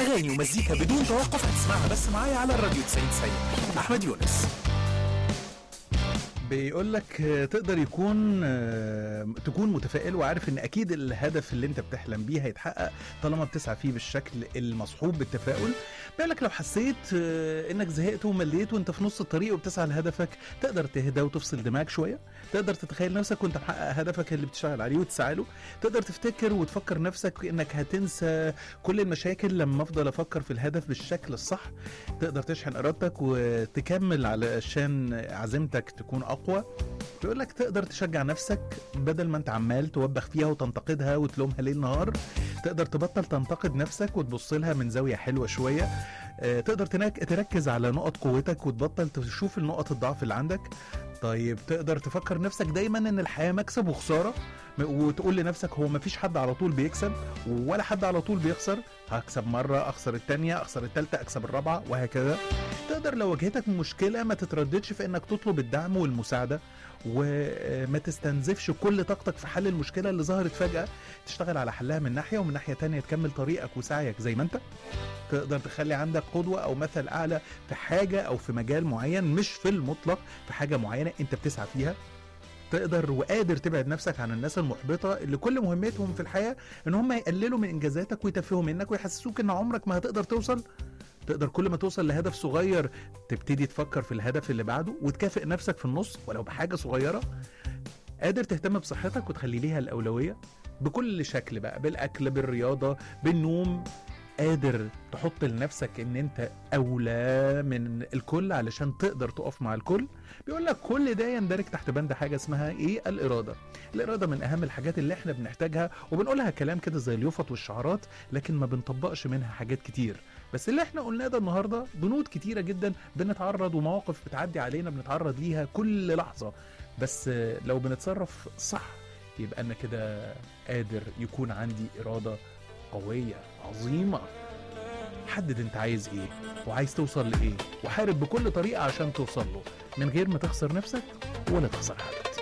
اغاني ومزيكا بدون توقف هتسمعها بس معايا على الراديو 90 90 احمد يونس بيقول لك آه، تقدر يكون آه، تكون متفائل وعارف ان اكيد الهدف اللي انت بتحلم بيه هيتحقق طالما بتسعى فيه بالشكل المصحوب بالتفاؤل بيقول لك لو حسيت آه، انك زهقت ومليت وانت في نص الطريق وبتسعى لهدفك تقدر تهدى وتفصل دماغك شويه تقدر تتخيل نفسك وانت محقق هدفك اللي بتشتغل عليه وتسعى له تقدر تفتكر وتفكر نفسك انك هتنسى كل المشاكل لما افضل افكر في الهدف بالشكل الصح تقدر تشحن ارادتك وتكمل علشان عزيمتك تكون اقوى بيقول لك تقدر تشجع نفسك بدل ما انت عمال توبخ فيها وتنتقدها وتلومها ليل نهار تقدر تبطل تنتقد نفسك وتبص لها من زاويه حلوه شويه آه، تقدر تنك- تركز على نقط قوتك وتبطل تشوف النقط الضعف اللي عندك طيب تقدر تفكر نفسك دايما ان الحياه مكسب وخساره م- وتقول لنفسك هو مفيش حد على طول بيكسب ولا حد على طول بيخسر هكسب مره اخسر التانية اخسر التالتة اكسب الرابعه وهكذا تقدر لو واجهتك مشكله ما تترددش في انك تطلب الدعم والمساعده وما تستنزفش كل طاقتك في حل المشكله اللي ظهرت فجاه تشتغل على حلها من ناحيه ومن ناحيه تانية تكمل طريقك وسعيك زي ما انت تقدر تخلي عندك قدوه او مثل اعلى في حاجه او في مجال معين مش في المطلق في حاجه معينه انت بتسعى فيها تقدر وقادر تبعد نفسك عن الناس المحبطه اللي كل مهمتهم في الحياه ان هم يقللوا من انجازاتك ويتفهوا منك ويحسسوك ان عمرك ما هتقدر توصل تقدر كل ما توصل لهدف صغير تبتدي تفكر في الهدف اللي بعده وتكافئ نفسك في النص ولو بحاجه صغيره قادر تهتم بصحتك وتخلي ليها الاولويه بكل شكل بقى بالاكل بالرياضه بالنوم قادر تحط لنفسك ان انت اولى من الكل علشان تقدر تقف مع الكل بيقول لك كل ده يندرج تحت بند حاجه اسمها ايه الاراده الاراده من اهم الحاجات اللي احنا بنحتاجها وبنقولها كلام كده زي اليوفط والشعارات لكن ما بنطبقش منها حاجات كتير بس اللي احنا قلناه ده النهارده بنود كتيره جدا بنتعرض ومواقف بتعدي علينا بنتعرض ليها كل لحظه بس آه، لو بنتصرف صح يبقى انا كده قادر يكون عندي اراده قويه عظيمه حدد انت عايز ايه وعايز توصل لايه وحارب بكل طريقه عشان توصل له من غير ما تخسر نفسك ولا تخسر حد